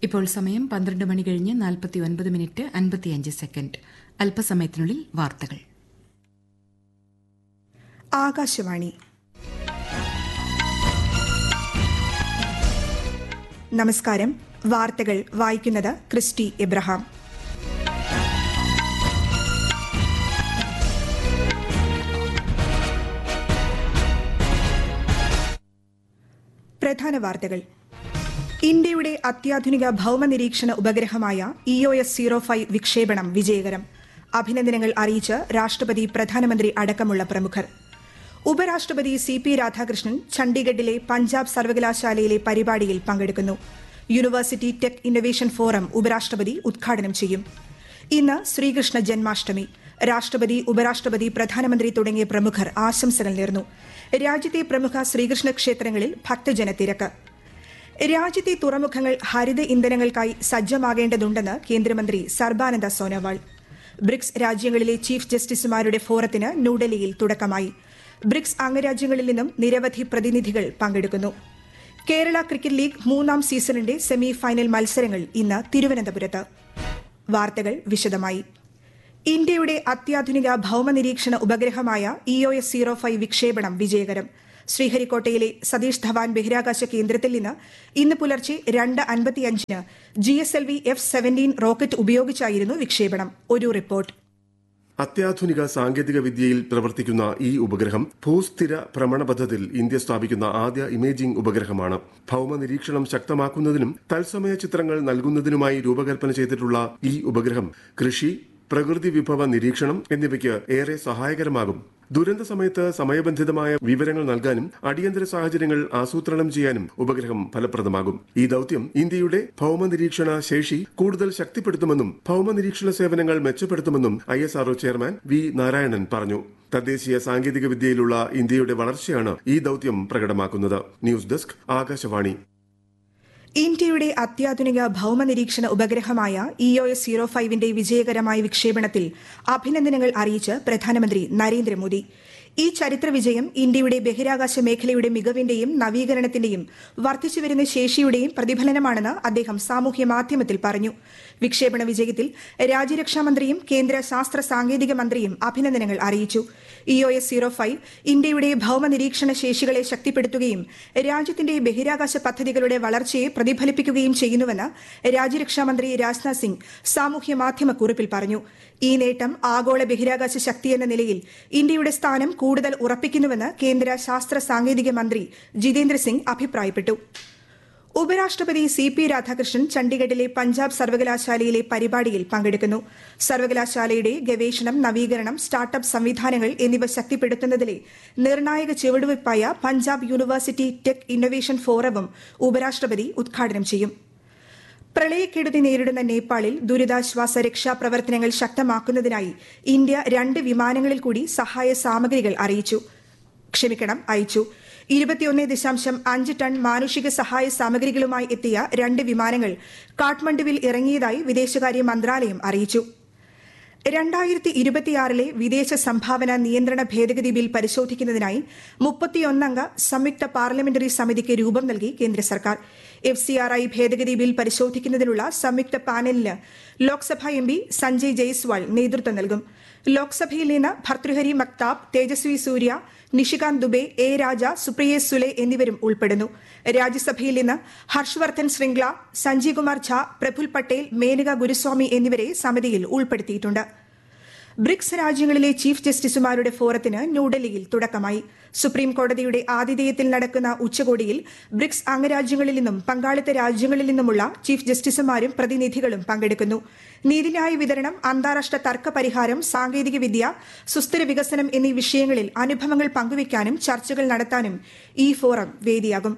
ഇപ്പോൾ സമയം പന്ത്രണ്ട് മണി കഴിഞ്ഞ് നാൽപ്പത്തി ഒൻപത് മിനിറ്റ് അൻപത്തിയഞ്ച് സെക്കൻഡ് അല്പസമയത്തിനുള്ളിൽ വാർത്തകൾ ആകാശവാണി നമസ്കാരം വാർത്തകൾ വായിക്കുന്നത് ക്രിസ്റ്റി എബ്രഹാം പ്രധാന വാർത്തകൾ ഇന്ത്യയുടെ അത്യാധുനിക ഭൌമ നിരീക്ഷണ ഉപഗ്രഹമായ E O S zero five വിക്ഷേപണം വിജയകരം അഭിനന്ദനങ്ങൾ അറിയിച്ച് രാഷ്ട്രപതി പ്രധാനമന്ത്രി അടക്കമുള്ള പ്രമുഖർ ഉപരാഷ്ട്രപതി സി പി രാധാകൃഷ്ണൻ ചണ്ഡീഗഡിലെ പഞ്ചാബ് സർവകലാശാലയിലെ പരിപാടിയിൽ പങ്കെടുക്കുന്നു യൂണിവേഴ്സിറ്റി ടെക് ഇന്നൊവേഷൻ ഫോറം ഉപരാഷ്ട്രപതി ഉദ്ഘാടനം ചെയ്യും ഇന്ന് ശ്രീകൃഷ്ണ ജന്മാഷ്ടമി രാഷ്ട്രപതി ഉപരാഷ്ട്രപതി പ്രധാനമന്ത്രി തുടങ്ങിയ പ്രമുഖർ ആശംസകൾ നേർന്നു രാജ്യത്തെ പ്രമുഖ ശ്രീകൃഷ്ണ ക്ഷേത്രങ്ങളിൽ ഭക്തജന തിരക്ക് രാജ്യത്തെ തുറമുഖങ്ങൾ ഹരിത ഇന്ധനങ്ങൾക്കായി സജ്ജമാകേണ്ടതുണ്ടെന്ന് കേന്ദ്രമന്ത്രി സർബാനന്ദ സോനോവാൾ ബ്രിക്സ് രാജ്യങ്ങളിലെ ചീഫ് ജസ്റ്റിസുമാരുടെ ഫോറത്തിന് ന്യൂഡൽഹിയിൽ തുടക്കമായി ബ്രിക്സ് അംഗരാജ്യങ്ങളിൽ നിന്നും നിരവധി പ്രതിനിധികൾ പങ്കെടുക്കുന്നു കേരള ക്രിക്കറ്റ് ലീഗ് മൂന്നാം സീസണിന്റെ സെമി ഫൈനൽ മത്സരങ്ങൾ ഇന്ന് തിരുവനന്തപുരത്ത് വാർത്തകൾ വിശദമായി ഇന്ത്യയുടെ അത്യാധുനിക ഭൌമനിരീക്ഷണ ഉപഗ്രഹമായ E O S zero five വിക്ഷേപണം വിജയകരം ശ്രീഹരിക്കോട്ടയിലെ സതീഷ് ധവാൻ ബഹിരാകാശ കേന്ദ്രത്തിൽ നിന്ന് ഇന്ന് പുലർച്ചെ രണ്ട് അൻപത്തിയഞ്ചിന് G S L V F seventeen rocket ഉപയോഗിച്ചായിരുന്നു വിക്ഷേപണം ഒരു റിപ്പോർട്ട് അത്യാധുനിക സാങ്കേതിക വിദ്യയിൽ പ്രവർത്തിക്കുന്ന ഈ ഉപഗ്രഹം ഭൂസ്ഥിര ഭ്രമണപഥത്തിൽ ഇന്ത്യ സ്ഥാപിക്കുന്ന ആദ്യ ഇമേജിംഗ് ഉപഗ്രഹമാണ് ഭൌമ നിരീക്ഷണം ശക്തമാക്കുന്നതിനും തത്സമയ ചിത്രങ്ങൾ നൽകുന്നതിനുമായി രൂപകൽപ്പന ചെയ്തിട്ടുള്ള ഈ ഉപഗ്രഹം കൃഷി പ്രകൃതി വിഭവ നിരീക്ഷണം എന്നിവയ്ക്ക് ഏറെ സഹായകരമാകും ദുരന്ത സമയത്ത് സമയബന്ധിതമായ വിവരങ്ങൾ നൽകാനും അടിയന്തര സാഹചര്യങ്ങൾ ആസൂത്രണം ചെയ്യാനും ഉപഗ്രഹം ഫലപ്രദമാകും ഈ ദൌത്യം ഇന്ത്യയുടെ ഭൌമ നിരീക്ഷണ ശേഷി കൂടുതൽ ശക്തിപ്പെടുത്തുമെന്നും ഭൌമ നിരീക്ഷണ സേവനങ്ങൾ മെച്ചപ്പെടുത്തുമെന്നും I S RO chairman V Narayanan പറഞ്ഞു തദ്ദേശീയ സാങ്കേതിക വിദ്യയിലുള്ള ഇന്ത്യയുടെ വളർച്ചയാണ് ഈ ദൌത്യം പ്രകടമാക്കുന്നത് ന്യൂസ് ഡെസ്ക് ആകാശവാണി ഇന്ത്യയുടെ അത്യാധുനിക ഭൌമ നിരീക്ഷണ ഉപഗ്രഹമായ ഇ ഒ എസ് സീറോ ഫൈവിന്റെ വിജയകരമായ വിക്ഷേപണത്തിൽ അഭിനന്ദനങ്ങൾ അറിയിച്ച് പ്രധാനമന്ത്രി നരേന്ദ്രമോദി ഈ ചരിത്ര വിജയം ഇന്ത്യയുടെ ബഹിരാകാശ മേഖലയുടെ മികവിന്റെയും നവീകരണത്തിന്റെയും വർദ്ധിച്ചുവരുന്ന ശേഷിയുടെയും പ്രതിഫലനമാണെന്ന് അദ്ദേഹം സാമൂഹ്യ മാധ്യമത്തിൽ പറഞ്ഞു വിക്ഷേപണ വിജയത്തിൽ രാജ്യരക്ഷാമന്ത്രിയും കേന്ദ്ര ശാസ്ത്ര സാങ്കേതിക മന്ത്രിയും അഭിനന്ദനങ്ങൾ അറിയിച്ചു E O S zero five ഇന്ത്യയുടെ ഭൌമ നിരീക്ഷണ ശേഷികളെ ശക്തിപ്പെടുത്തുകയും രാജ്യത്തിന്റെ ബഹിരാകാശ പദ്ധതികളുടെ വളർച്ചയെ പ്രതിഫലിപ്പിക്കുകയും ചെയ്യുന്നുവെന്ന് രാജ്യരക്ഷാമന്ത്രി രാജ്നാഥ് സിംഗ് സാമൂഹ്യ മാധ്യമ കുറിപ്പിൽ പറഞ്ഞു ഈ നേട്ടം ആഗോള ബഹിരാകാശ ശക്തിയെന്ന നിലയിൽ ഇന്ത്യയുടെ സ്ഥാനം കൂടുതൽ ഉറപ്പിക്കുന്നുവെന്ന് കേന്ദ്ര ശാസ്ത്ര സാങ്കേതിക മന്ത്രി ജിതേന്ദ്ര സിംഗ് അഭിപ്രായപ്പെട്ടു ഉപരാഷ്ട്രപതി സി പി രാധാകൃഷ്ണൻ ചണ്ഡീഗഡിലെ പഞ്ചാബ് സർവകലാശാലയിലെ പരിപാടിയിൽ പങ്കെടുക്കുന്നു സർവകലാശാലയുടെ ഗവേഷണം നവീകരണം സ്റ്റാർട്ടപ്പ് സംവിധാനങ്ങൾ എന്നിവ ശക്തിപ്പെടുത്തുന്നതിലെ നിർണായക ചുവടുവയ്പായ പഞ്ചാബ് യൂണിവേഴ്സിറ്റി ടെക് ഇന്നൊവേഷൻ ഫോറവും ഉപരാഷ്ട്രപതി ഉദ്ഘാടനം ചെയ്യും പ്രളയക്കെടുതി നേരിടുന്ന നേപ്പാളിൽ ദുരിതാശ്വാസ രക്ഷാപ്രവർത്തനങ്ങൾ ശക്തമാക്കുന്നതിനായി ഇന്ത്യ രണ്ട് വിമാനങ്ങളിൽ കൂടി സഹായ സാമഗ്രികൾ അറിയിച്ചു ക്ഷമിക്കണം അയച്ചു ഇരുപത്തിയൊന്ന് ദശാംശം അഞ്ച് ടൺ മാനുഷിക സഹായ സാമഗ്രികളുമായി എത്തിയ രണ്ട് വിമാനങ്ങൾ കാഠ്മണ്ഡുവിൽ ഇറങ്ങിയതായി വിദേശകാര്യ മന്ത്രാലയം അറിയിച്ചു രണ്ടായിരത്തി ഇരുപത്തിയാറിലെ വിദേശ സംഭാവന നിയന്ത്രണ ഭേദഗതി ബിൽ പരിശോധിക്കുന്നതിനായി മുപ്പത്തിയൊന്നംഗ സംയുക്ത പാർലമെന്ററി സമിതിക്ക് രൂപം നൽകി കേന്ദ്ര സർക്കാർ എഫ് സി ആർ ഐ ഭേദഗതി ബിൽ പരിശോധിക്കുന്നതിനുള്ള സംയുക്ത പാനലിന് ലോക്സഭാ എം പി സഞ്ജയ് ജയ്സ്വാൾ നേതൃത്വം നൽകും ലോക്സഭയിൽ നിന്ന് ഭർത്തൃഹരി മക്താബ് തേജസ്വി സൂര്യ നിഷികാന്ത് ദുബെ എ രാജ സുപ്രിയ സുലെ എന്നിവരും ഉൾപ്പെടുന്നു രാജ്യസഭയിൽ നിന്ന് ഹർഷവർദ്ധൻ ശൃംഗ്ല സഞ്ജയ് കുമാർ ഝാ പ്രഫുൽ പട്ടേൽ മേനക ഗുരുസ്വാമി എന്നിവരെ സമിതിയിൽ ഉൾപ്പെടുത്തിയിട്ടുണ്ട് ബ്രിക്സ് രാജ്യങ്ങളിലെ ചീഫ് ജസ്റ്റിസുമാരുടെ ഫോറത്തിന് ന്യൂഡൽഹിയിൽ തുടക്കമായി സുപ്രീം കോടതിയുടെ ആതിഥേയത്തിൽ നടക്കുന്ന ഉച്ചകോടിയിൽ ബ്രിക്സ് അംഗരാജ്യങ്ങളിൽ നിന്നും പങ്കാളിത്ത രാജ്യങ്ങളിൽ നിന്നുമുള്ള ചീഫ് ജസ്റ്റിസുമാരും പ്രതിനിധികളും പങ്കെടുക്കുന്നു നീതിന്യായ വിതരണം അന്താരാഷ്ട്ര തർക്ക പരിഹാരം സാങ്കേതികവിദ്യ സുസ്ഥിര വികസനം എന്നീ വിഷയങ്ങളിൽ അനുഭവങ്ങൾ പങ്കുവയ്ക്കാനും ചർച്ചകൾ നടത്താനും ഈ ഫോറം വേദിയാകും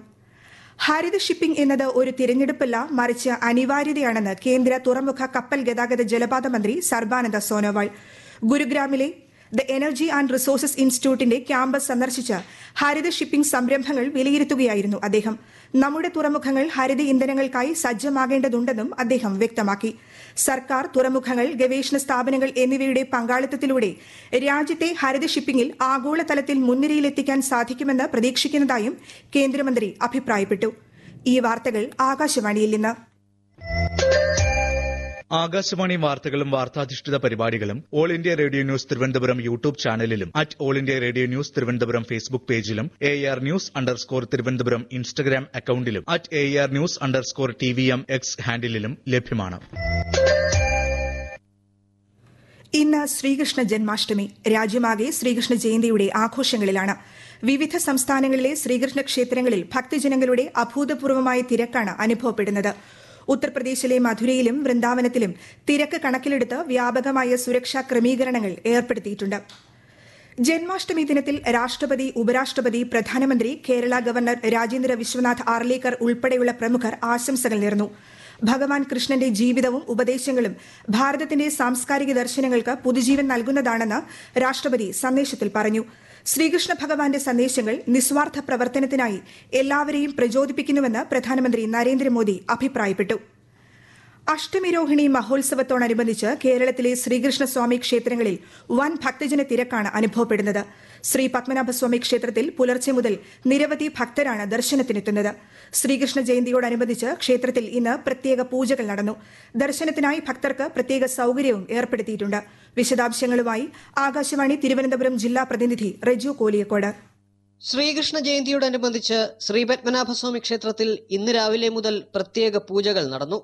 ഹരിത ഷിപ്പിംഗ് എന്നത് ഒരു തിരഞ്ഞെടുപ്പല്ല മറിച്ച് അനിവാര്യതയാണെന്ന് കേന്ദ്ര തുറമുഖ കപ്പൽ ഗതാഗത ജലപാത മന്ത്രി സർബാനന്ദ സോനോവാൾ ഗുരുഗ്രാമിലെ ദ എനർജി ആൻഡ് റിസോഴ്സസ് ഇൻസ്റ്റിറ്റ്യൂട്ടിന്റെ ക്യാമ്പസ് സന്ദർശിച്ച് ഹരിത ഷിപ്പിംഗ് സംരംഭങ്ങൾ വിലയിരുത്തുകയായിരുന്നു അദ്ദേഹം നമ്മുടെ തുറമുഖങ്ങൾ ഹരിത ഇന്ധനങ്ങൾക്കായി സജ്ജമാകേണ്ടതുണ്ടെന്നും അദ്ദേഹം വ്യക്തമാക്കി സർക്കാർ തുറമുഖങ്ങൾ ഗവേഷണ സ്ഥാപനങ്ങൾ എന്നിവയുടെ പങ്കാളിത്തത്തിലൂടെ രാജ്യത്തെ ഹരിത ഷിപ്പിംഗിൽ ആഗോളതലത്തിൽ മുൻനിരയിലെത്തിക്കാൻ സാധിക്കുമെന്ന് പ്രതീക്ഷിക്കുന്നതായും കേന്ദ്രമന്ത്രി അഭിപ്രായപ്പെട്ടു ഈ വാർത്തകൾ ആകാശവാണിയിൽ നിന്ന് ആകാശവാണി വാർത്തകളും വാർത്താധിഷ്ഠിത പരിപാടികളും all India radio news Thiruvananthapuram YouTube ചാനലിലും at all India radio news Thiruvananthapuram Facebook പേജിലും A R news underscore Thiruvananthapuram Instagram അക്കൌണ്ടിലും at A R news underscore T V M X ഹാൻഡിലും ലഭ്യമാണ് ഇന്ന് ശ്രീകൃഷ്ണ ജന്മാഷ്ടമി രാജ്യമാകെ ശ്രീകൃഷ്ണ ജയന്തിയുടെ ആഘോഷങ്ങളിലാണ് വിവിധ സംസ്ഥാനങ്ങളിലെ ശ്രീകൃഷ്ണ ക്ഷേത്രങ്ങളിൽ ഭക്തജനങ്ങളുടെ അഭൂതപൂർവമായ തിരക്കാണ് അനുഭവപ്പെടുന്നത് ഉത്തർപ്രദേശിലെ മധുരയിലും വൃന്ദാവനത്തിലും തിരക്ക് കണക്കിലെടുത്ത് വ്യാപകമായ സുരക്ഷാ ക്രമീകരണങ്ങൾ ഏർപ്പെടുത്തിയിട്ടുണ്ട് ജന്മാഷ്ടമി ദിനത്തിൽ രാഷ്ട്രപതി ഉപരാഷ്ട്രപതി പ്രധാനമന്ത്രി കേരള ഗവർണർ രാജേന്ദ്ര വിശ്വനാഥ് ആർലേക്കർ ഉൾപ്പെടെയുള്ള പ്രമുഖർ ആശംസകൾ നേർന്നു ഭഗവാൻ കൃഷ്ണന്റെ ജീവിതവും ഉപദേശങ്ങളും ഭാരതത്തിന്റെ സാംസ്കാരിക ദർശനങ്ങൾക്ക് പുതുജീവൻ നൽകുന്നതാണെന്ന് രാഷ്ട്രപതി സന്ദേശത്തിൽ പറഞ്ഞു ശ്രീകൃഷ്ണ ഭഗവാന്റെ സന്ദേശങ്ങൾ നിസ്വാർത്ഥ പ്രവർത്തനത്തിനായി എല്ലാവരെയും പ്രചോദിപ്പിക്കുന്നുവെന്ന് പ്രധാനമന്ത്രി നരേന്ദ്രമോദി അഭിപ്രായപ്പെട്ടു അഷ്ടമിരോഹിണി മഹോത്സവത്തോടനുബന്ധിച്ച് കേരളത്തിലെ ശ്രീകൃഷ്ണസ്വാമി ക്ഷേത്രങ്ങളിൽ വൻ ഭക്തജന തിരക്കാണ് അനുഭവപ്പെടുന്നത് ശ്രീ പത്മനാഭസ്വാമി ക്ഷേത്രത്തിൽ പുലർച്ചെ മുതൽ നിരവധി ഭക്തരാണ് ദർശനത്തിനെത്തുന്നത് ശ്രീകൃഷ്ണ ജയന്തിയോടനുബന്ധിച്ച് ക്ഷേത്രത്തിൽ ഇന്ന് പ്രത്യേക പൂജകൾ നടന്നു ദർശനത്തിനായി ഭക്തർക്ക് പ്രത്യേക സൌകര്യവും ഏർപ്പെടുത്തിയിട്ടുണ്ട് വിശദാംശങ്ങളുമായി ആകാശവാണി തിരുവനന്തപുരം ജില്ലാ പ്രതിനിധി റെജു കോലിയക്കോട് ശ്രീകൃഷ്ണ ജയന്തിയോടനുബന്ധിച്ച് ശ്രീ പത്മനാഭസ്വാമി ക്ഷേത്രത്തിൽ ഇന്ന് രാവിലെ മുതൽ പ്രത്യേക പൂജകൾ നടന്നു